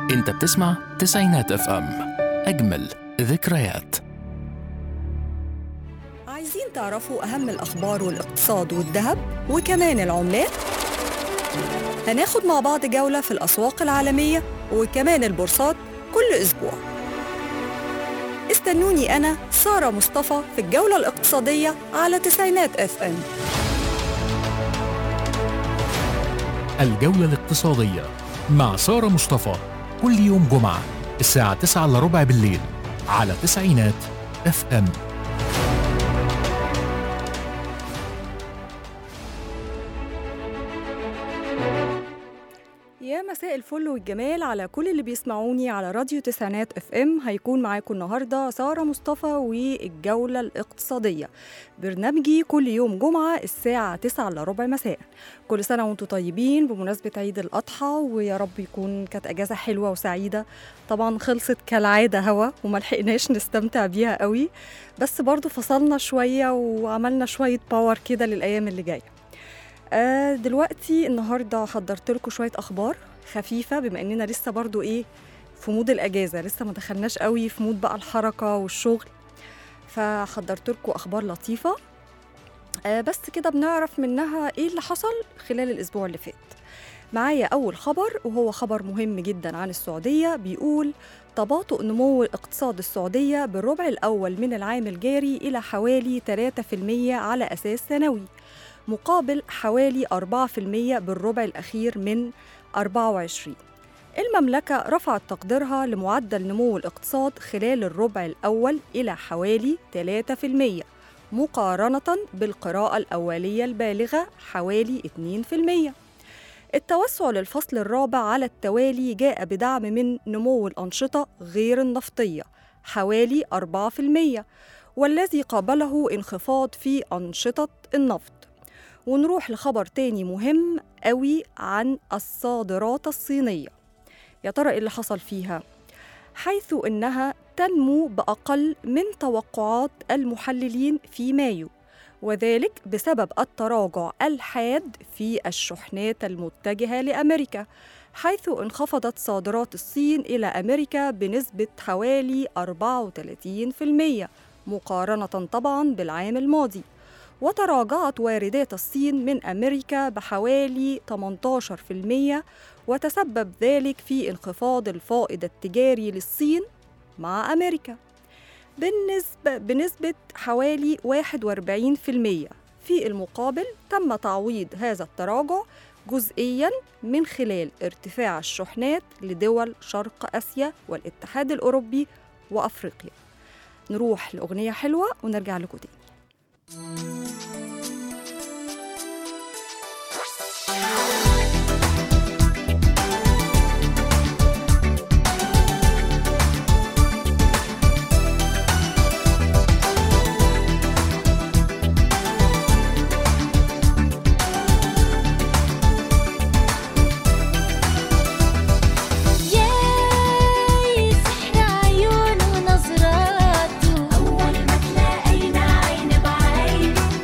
انت بتسمع تسعينات اف ام اجمل ذكريات عايزين تعرفوا أهم الأخبار والاقتصاد والذهب وكمان العملات؟ هناخد مع بعض جولة في الأسواق العالمية وكمان البورصات كل أسبوع استنوني أنا سارة مصطفى في الجولة الاقتصادية على تسعينات اف ام الجولة الاقتصادية مع سارة مصطفى كل يوم جمعة الساعة 9 إلا ربع بالليل على تسعينات اف ام يا مساء الفل والجمال على كل اللي بيسمعوني على راديو تسعينات اف ام هيكون معاكم النهارده ساره مصطفى والجوله الاقتصاديه برنامجي كل يوم جمعه الساعه 9 الا ربع مساء كل سنه وانتم طيبين بمناسبه عيد الاضحى ويا رب يكون كانت اجازه حلوه وسعيده طبعا خلصت كالعاده هوا وما لحقناش نستمتع بيها قوي بس برضو فصلنا شويه وعملنا شويه باور كده للايام اللي جايه آه دلوقتي النهارده حضرت لكم شويه اخبار خفيفه بما اننا لسه برضو ايه في مود الاجازه لسه ما دخلناش قوي في مود بقى الحركه والشغل فحضرت لكم اخبار لطيفه آه بس كده بنعرف منها ايه اللي حصل خلال الاسبوع اللي فات معايا اول خبر وهو خبر مهم جدا عن السعوديه بيقول تباطؤ نمو اقتصاد السعوديه بالربع الاول من العام الجاري الى حوالي 3% على اساس سنوي مقابل حوالي 4% بالربع الأخير من 24 المملكة رفعت تقديرها لمعدل نمو الاقتصاد خلال الربع الأول إلى حوالي 3% مقارنة بالقراءة الأولية البالغة حوالي 2%. التوسع للفصل الرابع على التوالي جاء بدعم من نمو الأنشطة غير النفطية حوالي 4% والذي قابله انخفاض في أنشطة النفط ونروح لخبر تاني مهم قوي عن الصادرات الصينية يا ترى إيه اللي حصل فيها؟ حيث إنها تنمو بأقل من توقعات المحللين في مايو وذلك بسبب التراجع الحاد في الشحنات المتجهة لأمريكا حيث انخفضت صادرات الصين إلى أمريكا بنسبة حوالي 34% مقارنة طبعا بالعام الماضي وتراجعت واردات الصين من أمريكا بحوالي 18% وتسبب ذلك في انخفاض الفائض التجاري للصين مع أمريكا بالنسبة, بنسبة حوالي 41% في المقابل تم تعويض هذا التراجع جزئيا من خلال ارتفاع الشحنات لدول شرق آسيا والاتحاد الأوروبي وأفريقيا نروح لأغنية حلوة ونرجع لكم تاني ياي سحر عيون ونظراته أول ما تلاقينا عين بعين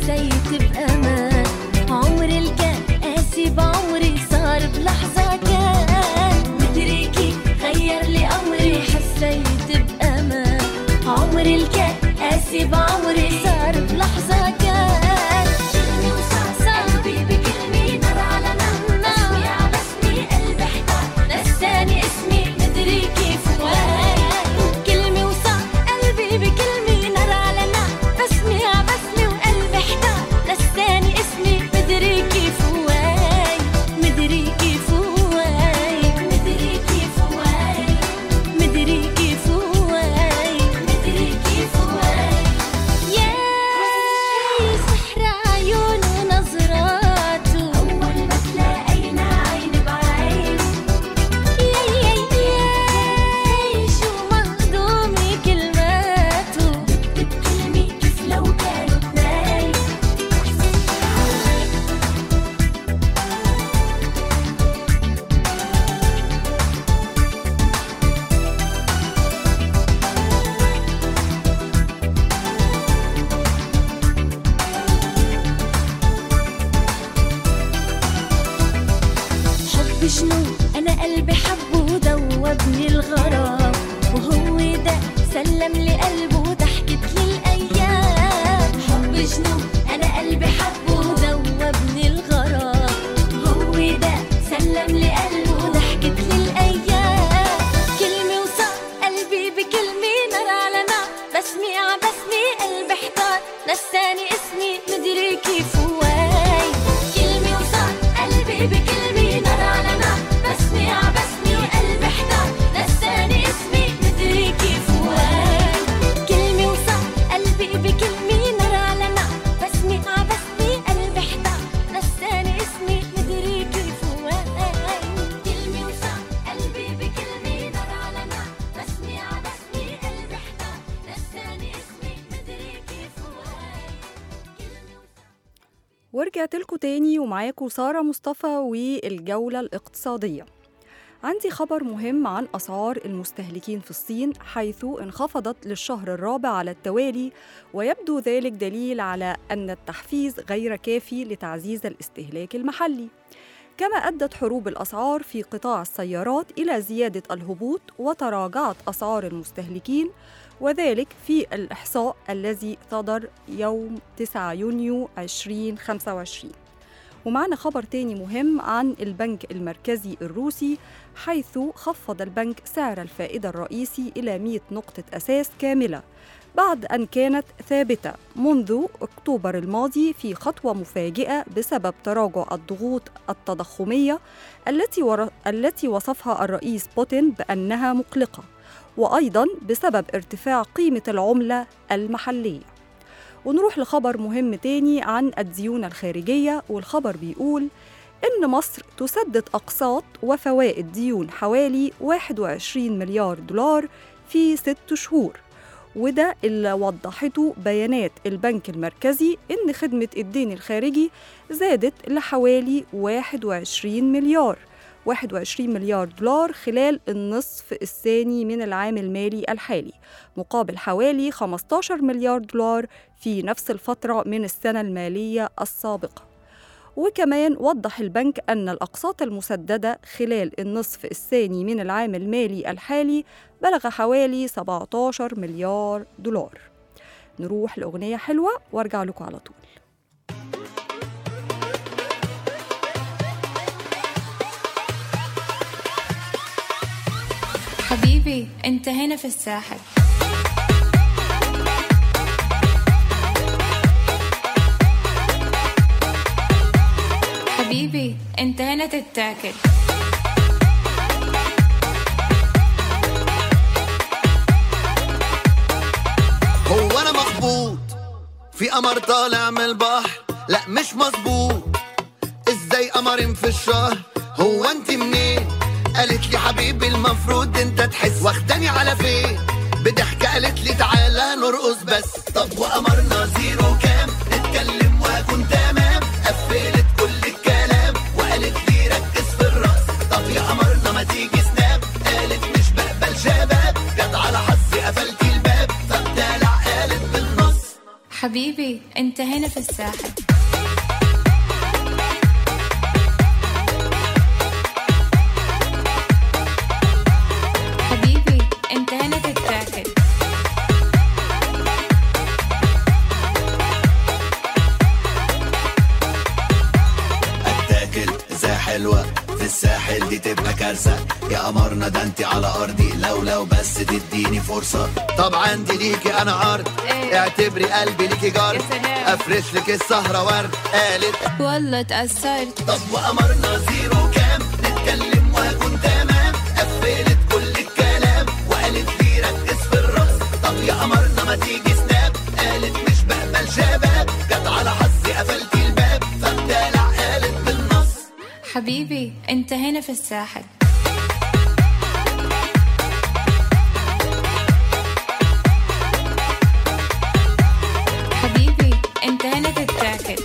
حسيت بأمان عمري الكان قاسي بعمري صار بلحظة كان مدري كيف غير لي أمري حسيت بأمان عمري الكان قاسي بعمري صار بلحظة كان كلمة وصعصع قلبي بكلمة نار على نار بسمي ع بسمي قلبي احتار نساني اسمي مدري كيف وين كلمة وصع قلبي بكلمة نار على نار بسمي ع بسمي وقلبي احتار نساني اسمي مدري كيف وين مدري كيف وين مدري كيف وين مدري كيف وين مدري كيف وين ياي سحر عيون ونظراته أول ما تلاقينا عين بعين ياي ياي ياي شو مهضومة كلماته بكلمة كيف لو كانوا اتنين حب شنو انا قلبي حبه ودوبني الغرام وهو ده سلم لي قلبه وضحكت لي الايام حب شنو انا قلبي حبه ودوبني الغرام هو ده سلم لي قلبه وضحكت لي الايام كلمه وصار قلبي بكلمه نار على نار بسمي ع بسمي قلبي احتار نساني اسمي مدري كيف وين كلمة وصار قلبي بكلمة نار على نار بسمي ع بسمي قلبي احتار نساني اسمي مدري كيف وين كلمة وصار قلبي بكلمة نار على نار بسمي ع بسمي قلبي احتار نساني اسمي مدري كيف وين كلمة وصار قلبي بكلمة نار على نار بسمي ع بسمي قلبي احتار نساني اسمي مدري كيف وين كلمة وصار ورجعت لكم تاني ومعاكم سارة مصطفى والجولة الاقتصادية عندي خبر مهم عن أسعار المستهلكين في الصين حيث انخفضت للشهر الرابع على التوالي ويبدو ذلك دليل على أن التحفيز غير كافي لتعزيز الاستهلاك المحلي كما أدت حروب الأسعار في قطاع السيارات إلى زيادة الهبوط وتراجعت أسعار المستهلكين وذلك في الإحصاء الذي صدر يوم 9 يونيو 2025 ومعنا خبر تاني مهم عن البنك المركزي الروسي حيث خفض البنك سعر الفائدة الرئيسي إلى 100 نقطة أساس كاملة بعد أن كانت ثابتة منذ أكتوبر الماضي في خطوة مفاجئة بسبب تراجع الضغوط التضخمية التي, ور... التي وصفها الرئيس بوتين بأنها مقلقة وأيضا بسبب ارتفاع قيمة العملة المحلية ونروح لخبر مهم تاني عن الديون الخارجية والخبر بيقول إن مصر تسدد أقساط وفوائد ديون حوالي 21 مليار دولار في ست شهور وده اللي وضحته بيانات البنك المركزي إن خدمة الدين الخارجي زادت لحوالي 21 مليار 21 مليار دولار خلال النصف الثاني من العام المالي الحالي مقابل حوالي 15 مليار دولار في نفس الفترة من السنة المالية السابقة وكمان وضح البنك أن الأقساط المسددة خلال النصف الثاني من العام المالي الحالي بلغ حوالي 17 مليار دولار نروح لأغنية حلوة وارجع لكم على طول حبيبي انت هنا في الساحل حبيبي انت هنا تتاكل هو انا مخبوط في قمر طالع من البحر لا مش مظبوط ازاي قمرين في الشهر هو انت منين قالت لي حبيبي المفروض انت تحس واخداني على فين بضحكة قالت لي تعالى نرقص بس طب وقمرنا زيرو كام نتكلم واكون تمام قفلت كل الكلام وقالت لي ركز في الرقص طب يا قمرنا ما تيجي سناب قالت مش بقبل شباب جت على حظي قفلت الباب فبدلع قالت بالنص حبيبي انت هنا في الساحل حبيبي انت هنا تتاكل اتاكل ازاي حلوه في الساحل دي تبقى كارثه يا قمرنا ده انت على ارضي لو لو بس تديني فرصه طبعا دي ليكي انا عرض إيه. اعتبري قلبي ليكي جار يا سلام. افرش لك السهره ورد قالت والله اتأثرت طب وقمرنا زيرو كام نتكلم واكون تمام قفلت كل الكلام وقالت لي ركز في الرقص طب يا قمرنا ما تيجي سناب قالت مش بقبل شباب جت على حظي قفلت الباب فبدالع قالت بالنص حبيبي انت هنا في الساحل حبيبي انت هنا تتاكل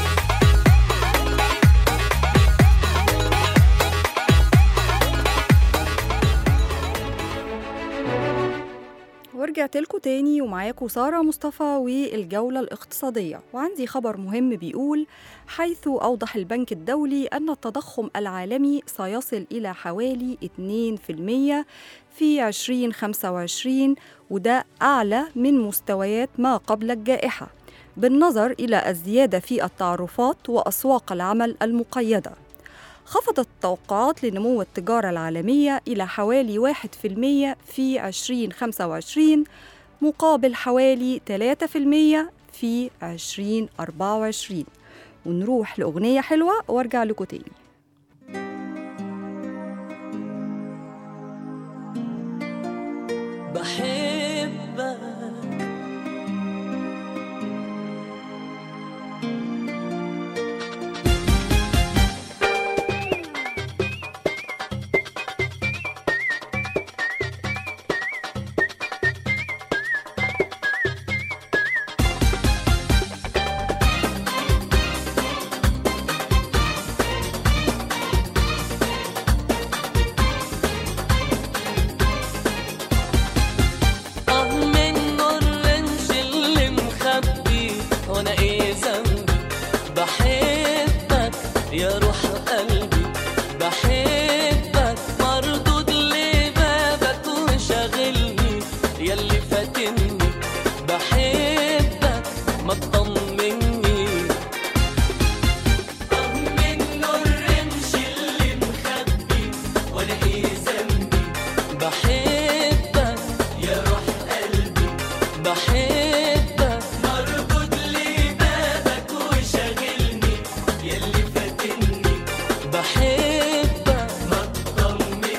ورجعت لكم تاني ومعاكم سارة مصطفى والجولة الاقتصادية وعندي خبر مهم بيقول حيث أوضح البنك الدولي أن التضخم العالمي سيصل إلى حوالي 2% في 2025 وده أعلى من مستويات ما قبل الجائحة بالنظر إلى الزيادة في التعرفات وأسواق العمل المقيدة خفضت التوقعات لنمو التجارة العالمية إلى حوالي 1% في 2025 مقابل حوالي 3% في 2024 ونروح لأغنية حلوة وارجع لكم تاني بحبك اه من الرنش اللي مخبي وانا ايه ذنبي بحبك يا روح قلبي بحبك مردود لبابك وشاغلني ياللي فاتني بحبك ما تطمني اه من الرنش اللي مخبي وانا ايه ذنبي بحبك يا روح قلبي بحبك مربوط لبابك وشاغلني ياللي فاتني بحبك ما تطمني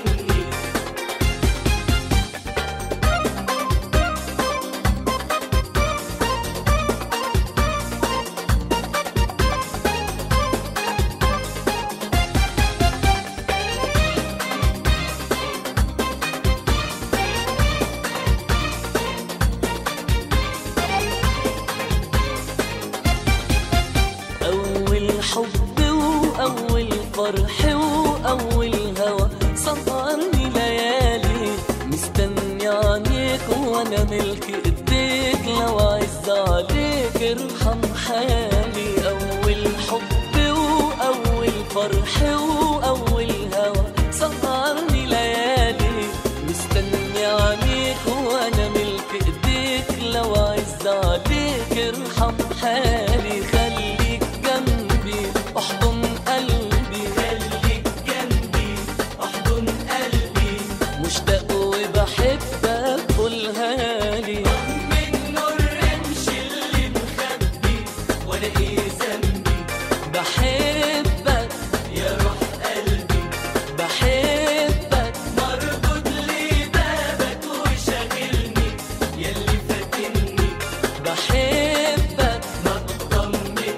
أول حب وأول فرح وأول هوى سهرني ليالي مستني عليك وأنا ملك إيديك لو عز عليك ارحم حالي أول حب وأول فرح وأول هوى سهرني ليالي مستني عليك وأنا ملك إيديك لو عز عليك ارحم حالي خليك جنبي احضن قلبي خليك جنبي احضن قلبي مشتاق وبحبك قولها لي من الرمش اللي مخبي وانا ايه ذنبي بحبك يا روح قلبي بحبك مربوط لبابك وشاغلني ياللي فاتني بحبك ما تطمني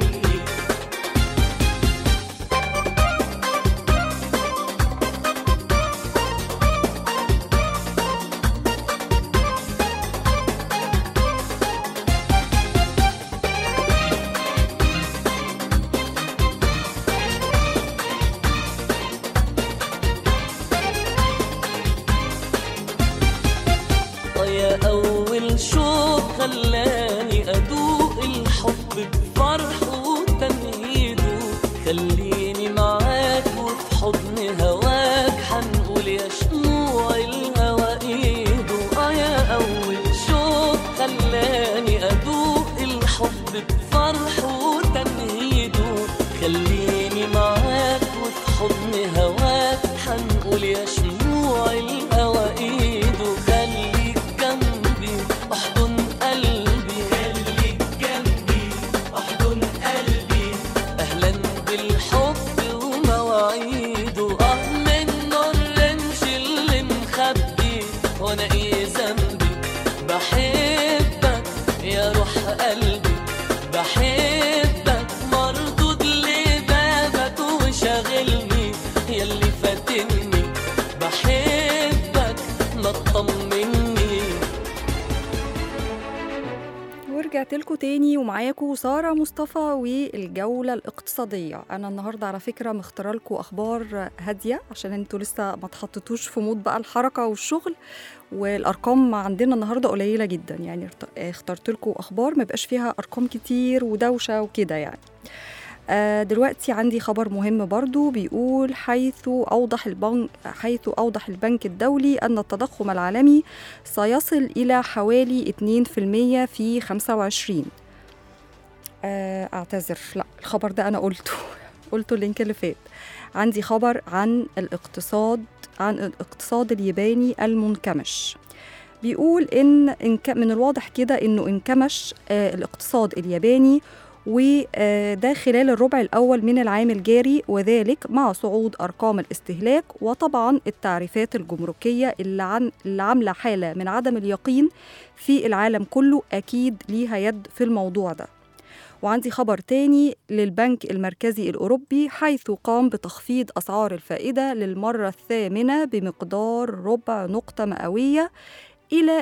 يا أول شوق خلاني أدوق الحب بفرحه وتمهيده خليني معاك وفي حضن هواك حنقول يا شموع الهوى ايده اه يا اول شوق خلاني ادوق الحب بفرحه وتمهيده خليني معاك وفي حضن هواك حنقول يا شموع الهوى ايده خليك جنبي احضن قلبي خليك جنبي احضن قلبي اهلا بالحب ومواعيده اه منه الرمش اللي مخبي وانا ايه ذنبي بحبك يا روح قلبي بحبك مردود لبابك وشاغلني ياللي فاتني بحبك ما تطمني ورجعت لكم تاني ومعاكم سارة مصطفى والجولة الاقتصادية أنا النهاردة على فكرة مختارة لكم أخبار هادية عشان انتوا لسه ما تحطتوش في مود بقى الحركة والشغل والأرقام عندنا النهاردة قليلة جدا يعني ارت- اخترت لكم أخبار ما يبقاش فيها أرقام كتير ودوشة وكده يعني آه، دلوقتي عندي خبر مهم برضو بيقول حيث أوضح البنك حيث أوضح البنك الدولي أن التضخم العالمي سيصل إلى حوالي 2% في 25 آه، أعتذر لا الخبر ده أنا قلته قلته اللينك اللي فات عندي خبر عن الاقتصاد عن الاقتصاد الياباني المنكمش بيقول إن إنك- من الواضح كده إنه انكمش آه، الاقتصاد الياباني وده خلال الربع الأول من العام الجاري وذلك مع صعود أرقام الاستهلاك وطبعا التعريفات الجمركية اللي, عن اللي عاملة حالة من عدم اليقين في العالم كله أكيد ليها يد في الموضوع ده وعندي خبر تاني للبنك المركزي الأوروبي حيث قام بتخفيض أسعار الفائدة للمرة الثامنة بمقدار ربع نقطة مئوية إلى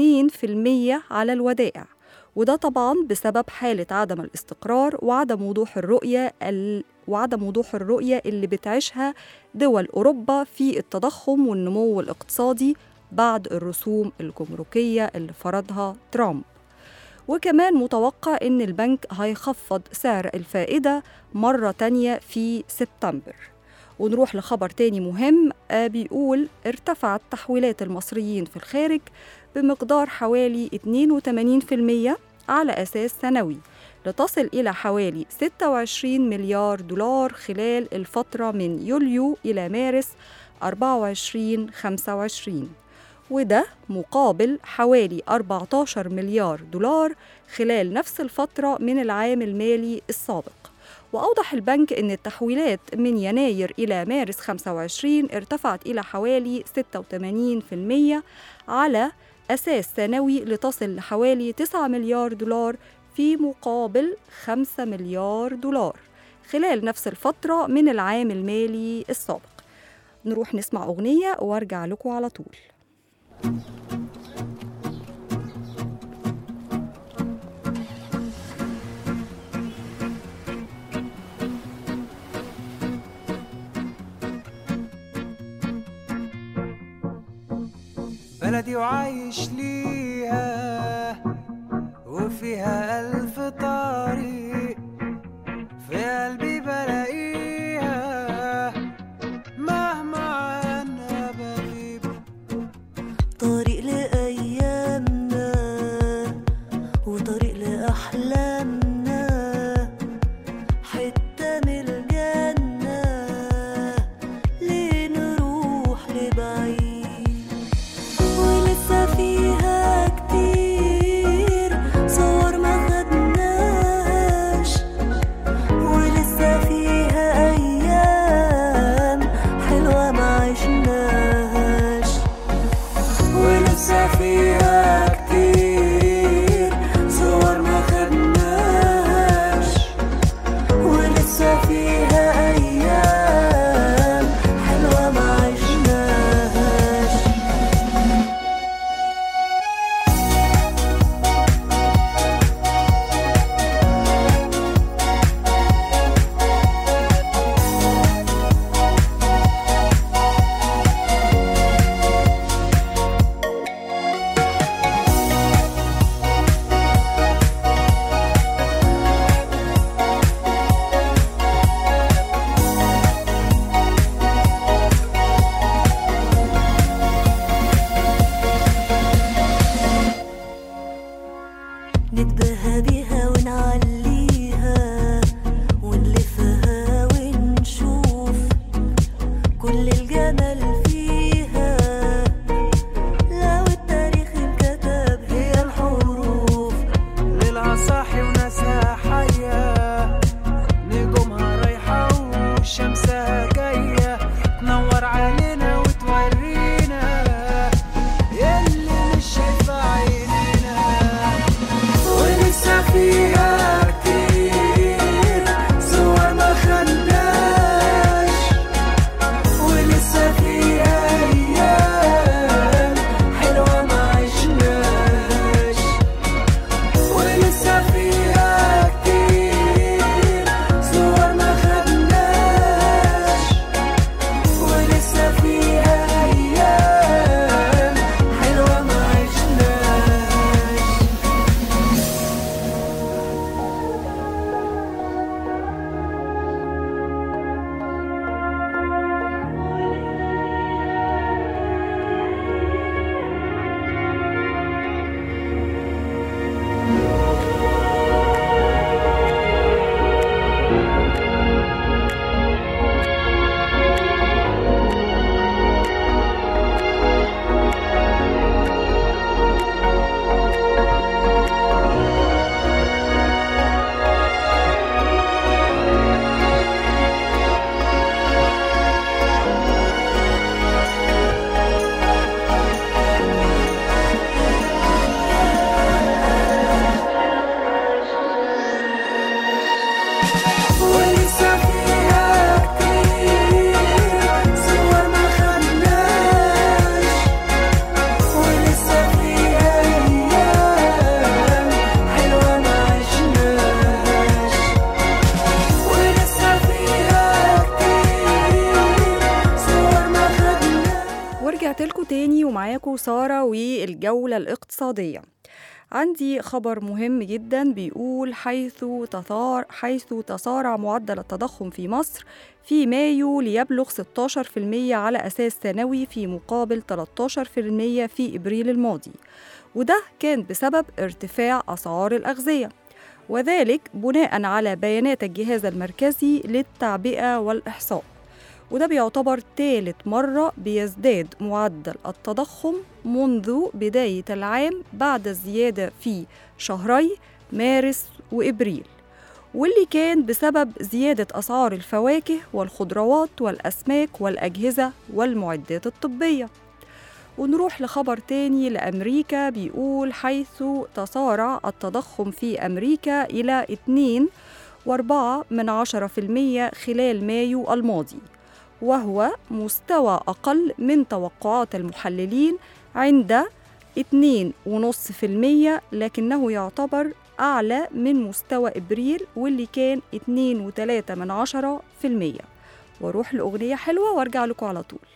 2% على الودائع وده طبعا بسبب حالة عدم الاستقرار وعدم وضوح الرؤية ال... وعدم وضوح الرؤية اللي بتعيشها دول أوروبا في التضخم والنمو الاقتصادي بعد الرسوم الجمركية اللي فرضها ترامب وكمان متوقع إن البنك هيخفض سعر الفائدة مرة تانية في سبتمبر ونروح لخبر تاني مهم آه، بيقول ارتفعت تحويلات المصريين في الخارج بمقدار حوالي 82% على أساس سنوي لتصل إلى حوالي 26 مليار دولار خلال الفترة من يوليو إلى مارس 24 25 وده مقابل حوالي 14 مليار دولار خلال نفس الفترة من العام المالي السابق وأوضح البنك أن التحويلات من يناير إلى مارس 25 ارتفعت إلى حوالي 86% على أساس سنوي لتصل لحوالي 9 مليار دولار في مقابل 5 مليار دولار خلال نفس الفترة من العام المالي السابق نروح نسمع أغنية وارجع لكم على طول بلدي وعايش ليها وفيها ألف طريق في قلبي بلاقيها مهما أنا بغيب طريق لأيامنا وطريق لأحلامنا حتة من الجنة ليه نروح لبعيد ولسه فيها كتير صور ما خدناش ولسه فيها أيام حلوة ما عشناش ولسه فيها كتير صور نتباهى بيها ونعليها ونلفها ونشوف كل الجمال فيها لو التاريخ انكتب هي الحروف ليلها صاحي وناسها حية نجومها رايحة وشمسها جاية تنور علينا وتورينا يلي مش شايفة عينينا ولسه فيها كتير صور ما خدناش ولسه فيها أيام حلوة ما عشناش ولسه فيها كتير صور ما خدناش ولسه فيها أيام حلوة ما عشناش ولسه فيها كتير صور ما خدناش ولسه فيها أيام حلوة ما عشناش ولسه فيها كتير صور ما خدناش ورجعت لكم تاني ومعاكم سارة والجولة الاقتصادية عندي خبر مهم جدا بيقول حيث تثار حيث تسارع معدل التضخم في مصر في مايو ليبلغ 16% على أساس سنوي في مقابل 13% في إبريل الماضي وده كان بسبب ارتفاع أسعار الأغذية وذلك بناء على بيانات الجهاز المركزي للتعبئة والإحصاء وده بيعتبر ثالث مرة بيزداد معدل التضخم منذ بداية العام بعد الزيادة في شهري مارس وإبريل واللي كان بسبب زيادة أسعار الفواكه والخضروات والأسماك والأجهزة والمعدات الطبية ونروح لخبر تاني لأمريكا بيقول حيث تسارع التضخم في أمريكا إلى 2 وأربعة من عشرة في المية خلال مايو الماضي وهو مستوى أقل من توقعات المحللين عند 2.5% لكنه يعتبر أعلى من مستوى إبريل واللي كان 2.3 من عشرة في المية واروح لأغنية حلوة وارجع لكم على طول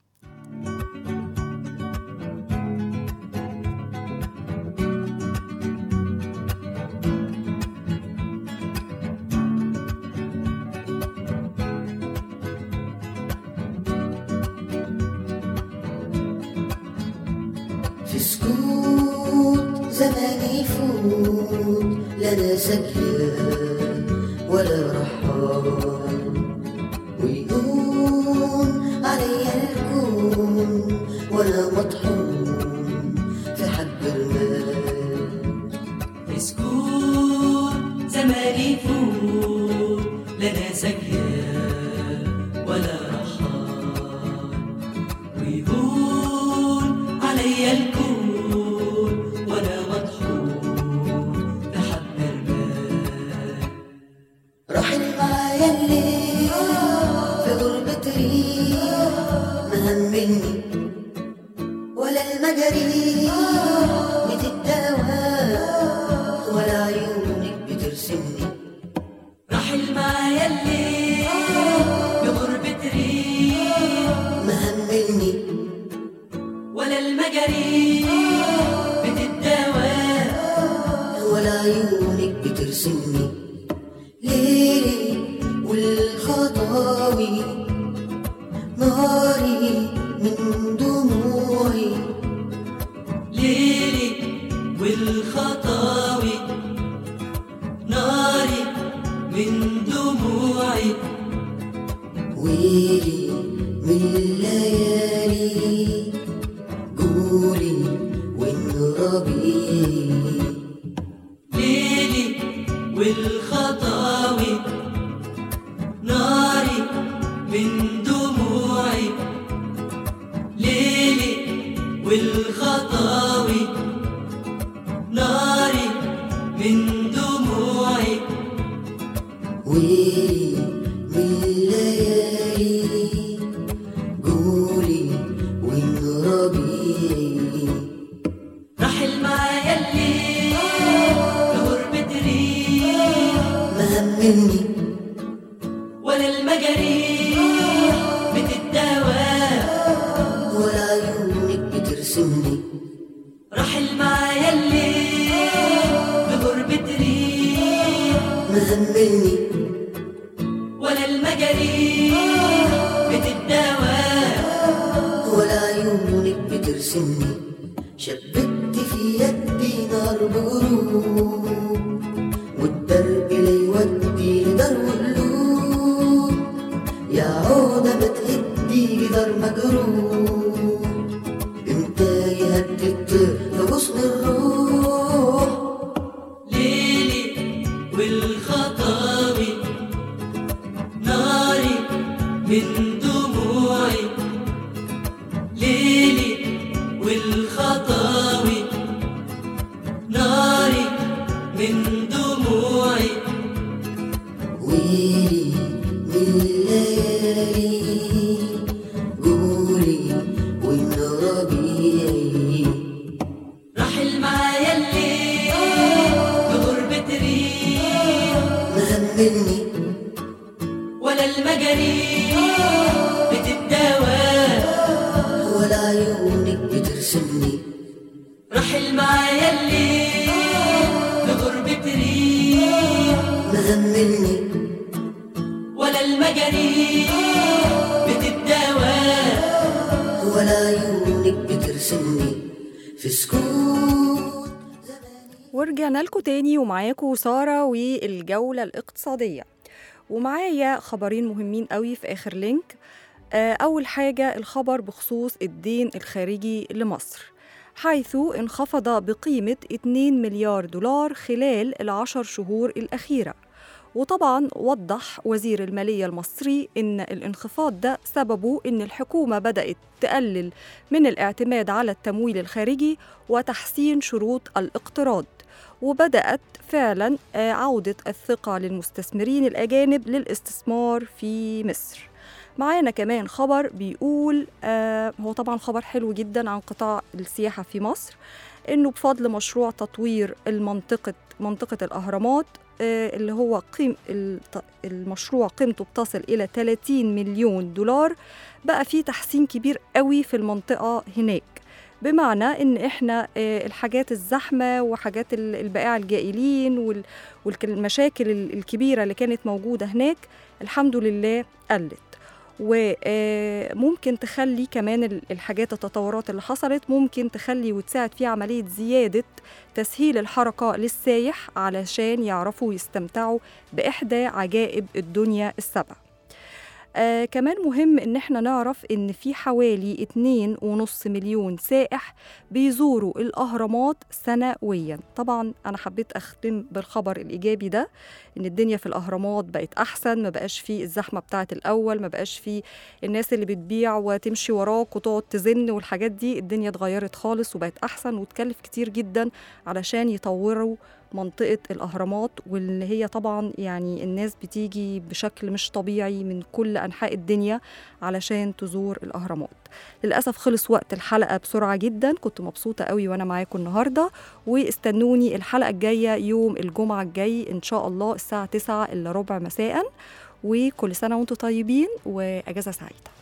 في سكوت زمان يفوت لا انا ساكية ولا رحال ويقوم عليا الكون وانا مطحون في حب المال اسكت زمان يفوت لنا سكية ولا رحال ويهون عليا الكون وانا مطحون بحب المال رحل معايا الليل في غربة ريح مهمني ولا المجاري بتداوى ولا عيونك بترسمني رحل معايا الليل بغربة ريح مهمني ولا المجاري بتداوى ولا عيونك بترسمني ليلي والخطاوي ناري من دموعي ليلي والخطاوي ليلي من الليالي قولي وانربي ليلي والخطاوي ناري من دموعي ليلي والخطاوي ناري من دموعي ويلي من الليالي قولي وانربي رحل معايا الليل لغربة ريح ما همني ولا المجاريح بتتداوى ولا عيونك بترسمني رحل معايا الليل بغربة ريح ما همني ولا المجاريح بتتداوى ولا عيونك بترسمني شبكت في يدي نار بغروب والدرب لا يودي لدار قلوب يا عودة ما تهدي جدار مجروح امتى يهدي الطير في غصن الروح ليلي والخطاوي ناري من دموعي ليلي والخطاوي ناري من دموعي ويلي من الليالي قولي وإن ربيعي رحل معايا الليل بغربة ريح ما همني ولا المجاريح بتتداوى ولا عيونك بترسمني رحل معايا الليل بغربة ريح ما همني ولا المجاريح بتتداوى ولا عيونك بترسمني في سكوت ورجعنا لكم تاني ومعاكم سارة والجولة الاقتصادية ومعايا خبرين مهمين قوي في آخر لينك آه، أول حاجة الخبر بخصوص الدين الخارجي لمصر حيث انخفض بقيمة 2 مليار دولار خلال العشر شهور الأخيرة وطبعا وضح وزير المالية المصري إن الانخفاض ده سببه إن الحكومة بدأت تقلل من الاعتماد على التمويل الخارجي وتحسين شروط الاقتراض وبدأت فعلا آه، عودة الثقة للمستثمرين الأجانب للاستثمار في مصر معانا كمان خبر بيقول آه هو طبعا خبر حلو جدا عن قطاع السياحة في مصر إنه بفضل مشروع تطوير المنطقة منطقة الأهرامات آه اللي هو قيم الت- المشروع قيمته بتصل إلى 30 مليون دولار بقى فيه تحسين كبير قوي في المنطقة هناك بمعنى ان احنا آه، الحاجات الزحمه وحاجات ال- البائع الجائلين وال- والمشاكل ال- الكبيره اللي كانت موجوده هناك الحمد لله قلت وممكن تخلي كمان ال- الحاجات التطورات اللي حصلت ممكن تخلي وتساعد في عملية زيادة تسهيل الحركة للسايح علشان يعرفوا يستمتعوا بإحدى عجائب الدنيا السبع آه كمان مهم ان احنا نعرف ان في حوالي 2.5 مليون سائح بيزوروا الاهرامات سنويا طبعا انا حبيت اختم بالخبر الايجابي ده ان الدنيا في الاهرامات بقت احسن ما بقاش في الزحمه بتاعه الاول ما بقاش في الناس اللي بتبيع وتمشي وراك وتقعد تزن والحاجات دي الدنيا اتغيرت خالص وبقت احسن وتكلف كتير جدا علشان يطوروا منطقة الأهرامات واللي هي طبعا يعني الناس بتيجي بشكل مش طبيعي من كل أنحاء الدنيا علشان تزور الأهرامات للأسف خلص وقت الحلقة بسرعة جدا كنت مبسوطة قوي وأنا معاكم النهاردة واستنوني الحلقة الجاية يوم الجمعة الجاي إن شاء الله الساعة 9 إلا ربع مساء وكل سنة وانتم طيبين وأجازة سعيدة